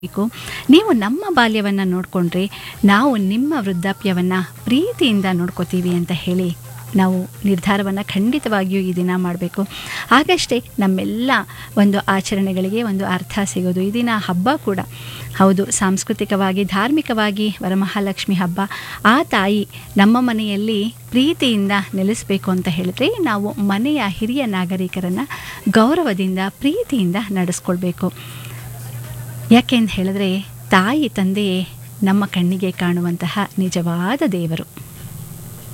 ಬೇಕು ನೀವು ನಮ್ಮ ಬಾಲ್ಯವನ್ನು ನೋಡಿಕೊಂಡ್ರೆ ನಾವು ನಿಮ್ಮ ವೃದ್ಧಾಪ್ಯವನ್ನು ಪ್ರೀತಿಯಿಂದ ನೋಡ್ಕೋತೀವಿ ಅಂತ ಹೇಳಿ ನಾವು ನಿರ್ಧಾರವನ್ನು ಖಂಡಿತವಾಗಿಯೂ ಈ ದಿನ ಮಾಡಬೇಕು ಆಗಷ್ಟೇ ನಮ್ಮೆಲ್ಲ ಒಂದು ಆಚರಣೆಗಳಿಗೆ ಒಂದು ಅರ್ಥ ಸಿಗೋದು ಈ ದಿನ ಹಬ್ಬ ಕೂಡ ಹೌದು ಸಾಂಸ್ಕೃತಿಕವಾಗಿ ಧಾರ್ಮಿಕವಾಗಿ ವರಮಹಾಲಕ್ಷ್ಮಿ ಹಬ್ಬ ಆ ತಾಯಿ ನಮ್ಮ ಮನೆಯಲ್ಲಿ ಪ್ರೀತಿಯಿಂದ ನೆಲೆಸಬೇಕು ಅಂತ ಹೇಳಿದ್ರೆ ನಾವು ಮನೆಯ ಹಿರಿಯ ನಾಗರಿಕರನ್ನು ಗೌರವದಿಂದ ಪ್ರೀತಿಯಿಂದ ನಡೆಸ್ಕೊಳ್ಬೇಕು ಯಾಕೆ ಅಂತ ಹೇಳಿದ್ರೆ ತಾಯಿ ತಂದೆಯೇ ನಮ್ಮ ಕಣ್ಣಿಗೆ ಕಾಣುವಂತಹ ನಿಜವಾದ ದೇವರು